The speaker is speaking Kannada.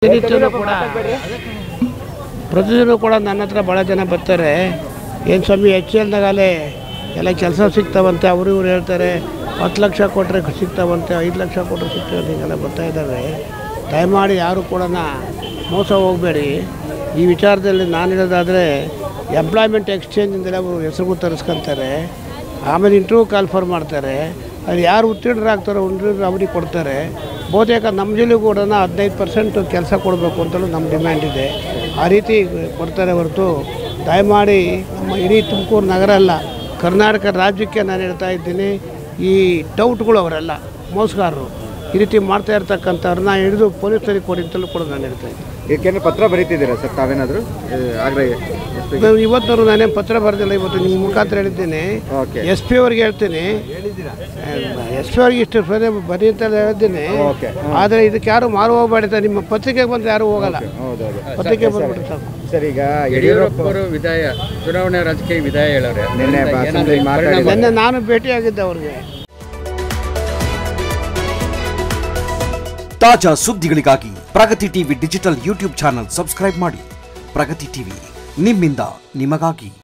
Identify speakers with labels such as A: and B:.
A: ಪ್ರತಿನಿತ್ಯನೂ ಕೂಡ ಪ್ರತಿದಿನ ಕೂಡ ನನ್ನ ಹತ್ರ ಭಾಳ ಜನ ಬರ್ತಾರೆ ಏನು ಸ್ವಾಮಿ ಎಚ್ ಎಲ್ನಾಗಲೇ ಎಲ್ಲ ಕೆಲಸ ಸಿಗ್ತಾವಂತೆ ಅವರು ಇವ್ರು ಹೇಳ್ತಾರೆ ಹತ್ತು ಲಕ್ಷ ಕೊಟ್ಟರೆ ಸಿಗ್ತಾವಂತೆ ಐದು ಲಕ್ಷ ಕೊಟ್ಟರೆ ಸಿಗ್ತವೆ ಹೀಗೆಲ್ಲ ಬರ್ತಾ ಇದ್ದಾವೆ ದಯಮಾಡಿ ಯಾರು ಕೂಡ ಮೋಸ ಹೋಗಬೇಡಿ ಈ ವಿಚಾರದಲ್ಲಿ ನಾನು ಹೇಳೋದಾದರೆ ಎಂಪ್ಲಾಯ್ಮೆಂಟ್ ಎಕ್ಸ್ಚೇಂಜಿಂದಲೇ ಅವರು ಹೆಸರು ತರಿಸ್ಕೊಂತಾರೆ ಆಮೇಲೆ ಇಂಟರ್ವ್ಯೂ ಕಾಲ್ಫರ್ ಮಾಡ್ತಾರೆ ಅದು ಯಾರು ಉತ್ತೀರ್ಣರಾಗ್ತಾರೋ ಉತ್ತೀರ್ಣ ಅವರಿಗೆ ಕೊಡ್ತಾರೆ ಬಹುತೇಕ ನಮ್ಮ ಜಿಲ್ಲೆಗೂ ಕೂಡ ಹದಿನೈದು ಪರ್ಸೆಂಟ್ ಕೆಲಸ ಕೊಡಬೇಕು ಅಂತಲೂ ನಮ್ಮ ಡಿಮ್ಯಾಂಡ್ ಇದೆ ಆ ರೀತಿ ಕೊಡ್ತಾರೆ ಹೊರತು ದಯಮಾಡಿ ನಮ್ಮ ಇಡೀ ತುಮಕೂರು ನಗರ ಅಲ್ಲ ಕರ್ನಾಟಕ ರಾಜ್ಯಕ್ಕೆ ನಾನು ಹೇಳ್ತಾ ಇದ್ದೀನಿ ಈ ಡೌಟ್ಗಳು ಅವರೆಲ್ಲ ಮೋಸಗಾರರು ಈ ರೀತಿ ಮಾಡ್ತಾ ಇರ್ತಕ್ಕಂಥವ್ರನ್ನ ಹಿಡಿದು ಪೊಲೀಸರಿಗೆ ಕೊಡಿ ಅಂತಲೂ ಕೂಡ ನಾನು ಹೇಳ್ತಾ ಇದ್ದೀನಿ
B: ಇದಕ್ಕೇನು ಪತ್ರ ಬರೀತಿದ್ದೀರಾ ಸರ್ ತಾವೇನಾದರೂ ಆಗ್ರಹ ಎಷ್ಟು
A: ನಾನು ಇವತ್ತವರು ನಾನೇನು ಪತ್ರ ಬರೆದಿಲ್ಲ ಇವತ್ತು ನಿಮ್ಮ ಮುಖಾಂತರ ಹೇಳಿದ್ದೀನಿ
B: ಓಕೆ
A: ಎಸ್ ಪಿ ಅವ್ರಿಗೆ ಹೇಳ್ತೀನಿ ಎಸ್ ಪಿ ಅವ್ರಿಗೆ ಇಷ್ಟು ಸರಿ ಬರೀ ಅಂತ ಹೇಳಿದ್ದೀನಿ
B: ಓಕೆ
A: ಆದರೆ ಇದಕ್ಕೆ ಯಾರು ಮಾರು ಹೋಗಬೇಡ ನಿಮ್ಮ ಪತ್ರಿಕೆಗೆ ಬಂದು ಯಾರು ಹೋಗಲ್ಲ
B: ಹೌದೌದು
A: ಪತ್ರಿಕೆ ಬಂದ್ಬಿಟ್ಟು ಸಾಕು
B: ಸರ್ ಈಗ ಯಡಿಯೂರಪ್ಪ
C: ಯಡಿಯೂರಪ್ಪರು ವಿದಾಯ ಚುನಾವಣೆ ರಾಜಕೀಯ ವಿದಾಯ ಹೇಳವ್ರೆ
B: ನಿನ್ನೆ ಅಸೆಂಬ್ಲಿ ಮಾತಾಡಿ
A: ನಿನ್ನೆ ನಾನು ಭೇಟಿಯಾಗಿದ್ದೆ ಅವ್ರಿಗೆ
D: ತಾಜಾ ಸುದ್ದಿಗಳಿಗಾಗಿ Pragati TV digital YouTube channel subscribe ಮಾಡಿ ಪ್ರಗತಿ ಟಿವಿ ನಿಮ್ಮಿಂದ ನಿಮಗಾಗಿ